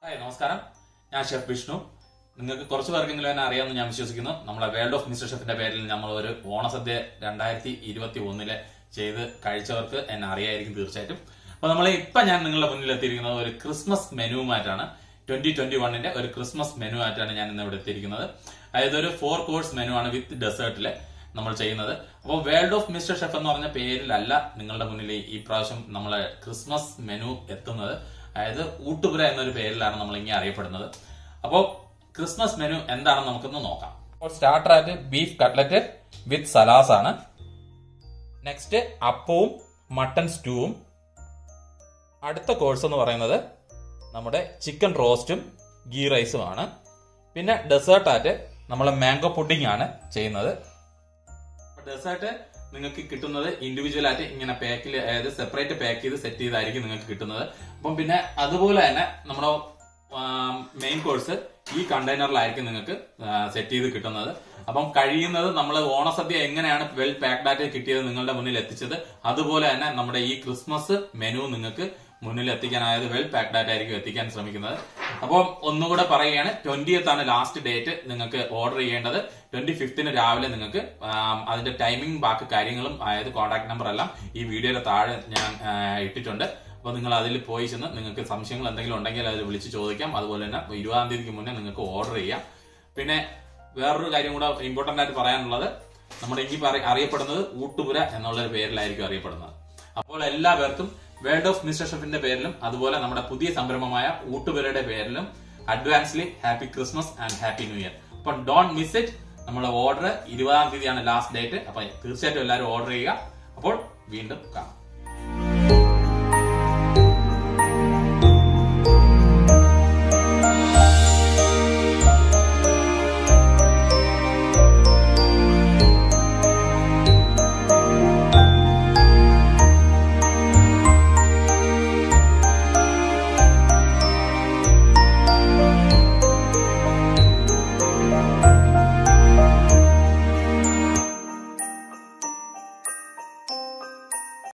hi നമസ്കാരം ഞാൻ chef Vishnu നിങ്ങൾക്ക് കുറച്ച് പേർക്കെങ്കിലും എന്നെ അറിയാമെന്ന് ഞാൻ വിശ്വസിക്കുന്നു നമ്മളെ വേൾഡ് ഓഫ് മിസ്റ്റർ ഷെഫിന്റെ പേരിൽ നമ്മൾ ഒരു ഓണസദ്യ രണ്ടായിരത്തി ഇരുപത്തി ഒന്നില് ചെയ്ത് കഴിച്ചവർക്ക് എന്നെ അറിയായിരിക്കും തീർച്ചയായിട്ടും അപ്പൊ നമ്മൾ ഇപ്പൊ ഞാൻ നിങ്ങളുടെ മുന്നിൽ എത്തിയിരിക്കുന്നത് ഒരു ക്രിസ്മസ് മെനുവുമായിട്ടാണ് ട്വന്റി ട്വന്റി വണ്ണിന്റെ ഒരു ക്രിസ്മസ് മെനു ആയിട്ടാണ് ഞാൻ ഇന്ന് ഇവിടെ എത്തിയിരിക്കുന്നത് അതായത് ഒരു ഫോർ കോഴ്സ് മെനു ആണ് വിത്ത് ഡെസേർട്ടില് നമ്മൾ ചെയ്യുന്നത് അപ്പോൾ വേൾഡ് ഓഫ് മിസ്റ്റർ ഷെഫ് എന്ന് പറഞ്ഞ പേരിലല്ല നിങ്ങളുടെ മുന്നിൽ ഈ പ്രാവശ്യം നമ്മളെ ക്രിസ്മസ് മെനു എത്തുന്നത് അതായത് ഊട്ടുപുര എന്നൊരു പേരിലാണ് നമ്മൾ ഇങ്ങനെ അറിയപ്പെടുന്നത് അപ്പോൾ ക്രിസ്മസ് മെനു എന്താണെന്ന് നമുക്കൊന്ന് നോക്കാം അപ്പോൾ സ്റ്റാർട്ടർ ആയിട്ട് ബീഫ് കട്ട്ലറ്റ് വിത്ത് സലാസ് ആണ് നെക്സ്റ്റ് അപ്പവും മട്ടൺ സ്റ്റൂവും അടുത്ത കോഴ്സ് എന്ന് പറയുന്നത് നമ്മുടെ ചിക്കൻ റോസ്റ്റും ഗീ റൈസും ആണ് പിന്നെ ഡെസേർട്ടായിട്ട് നമ്മൾ മാംഗോ പുഡിംഗ് ആണ് ചെയ്യുന്നത് ഡെസേർട്ട് നിങ്ങൾക്ക് കിട്ടുന്നത് ഇൻഡിവിജ്വൽ ആയിട്ട് ഇങ്ങനെ പാക്കിൽ അതായത് സെപ്പറേറ്റ് പാക്ക് ചെയ്ത് സെറ്റ് ചെയ്തായിരിക്കും നിങ്ങൾക്ക് കിട്ടുന്നത് അപ്പം പിന്നെ അതുപോലെ തന്നെ നമ്മുടെ മെയിൻ കോഴ്സ് ഈ കണ്ടെയ്നറിലായിരിക്കും നിങ്ങൾക്ക് സെറ്റ് ചെയ്ത് കിട്ടുന്നത് അപ്പം കഴിയുന്നത് നമ്മൾ ഓണസദ്യ എങ്ങനെയാണ് വെൽ പാക്ഡ് ആയിട്ട് കിട്ടിയത് നിങ്ങളുടെ മുന്നിൽ എത്തിച്ചത് അതുപോലെ തന്നെ നമ്മുടെ ഈ ക്രിസ്മസ് മെനു നിങ്ങൾക്ക് മുന്നിൽ എത്തിക്കാൻ അതായത് വെൽ പാക്ഡ് ആയിട്ടായിരിക്കും എത്തിക്കാൻ ശ്രമിക്കുന്നത് അപ്പോൾ ഒന്നുകൂടെ പറയുകയാണ് ട്വന്റിയത്ത് ആണ് ലാസ്റ്റ് ഡേറ്റ് നിങ്ങൾക്ക് ഓർഡർ ചെയ്യേണ്ടത് ട്വന്റി ഫിഫ്തിന് രാവിലെ നിങ്ങൾക്ക് ആം, അതിന്റെ ടൈമിംഗ് ബാക്കി കാര്യങ്ങളും അതായത് കോൺടാക്ട് നമ്പർ എല്ലാം ഈ വീഡിയോയുടെ താഴെ ഞാൻ ആ, ഇട്ടിട്ടുണ്ട് അപ്പൊ നിങ്ങൾ അതിൽ പോയി ചെന്ന് നിങ്ങൾക്ക് സംശയങ്ങൾ എന്തെങ്കിലും ഉണ്ടെങ്കിൽ അതിൽ വിളിച്ച് ചോദിക്കാം അതുപോലെ തന്നെ ഇരുപതാം തീയതിക്ക് മുന്നേ നിങ്ങൾക്ക് ഓർഡർ ചെയ്യാം പിന്നെ വേറൊരു കാര്യം കൂടെ ഇമ്പോർട്ടന്റ് ആയിട്ട് പറയാനുള്ളത് നമ്മുടെ ഈ പറ- അറിയപ്പെടുന്നത് ഊട്ടുപുര എന്നുള്ള ഒരു പേരിലായിരിക്കും അറിയപ്പെടുന്നത് അപ്പോൾ എല്ലാ പേർക്കും വേൾഡ് ഓഫ് മിസ്റ്റർ ഷെഫിന്റെ പേരിലും അതുപോലെ നമ്മുടെ പുതിയ സംരംഭമായ ഊട്ടുപുരയുടെ പേരിലും advancely happy Christmas and happy new year അപ്പൊ ഡോണ്ട് മിസ് ഇറ്റ് നമ്മുടെ ഓർഡർ ഇരുപതാം തീയതിയാണ് ലാസ്റ്റ് ഡേറ്റ് അപ്പൊ തീർച്ചയായിട്ടും എല്ലാവരും ഓർഡർ ചെയ്യുക അപ്പോൾ വീണ്ടും കാണാം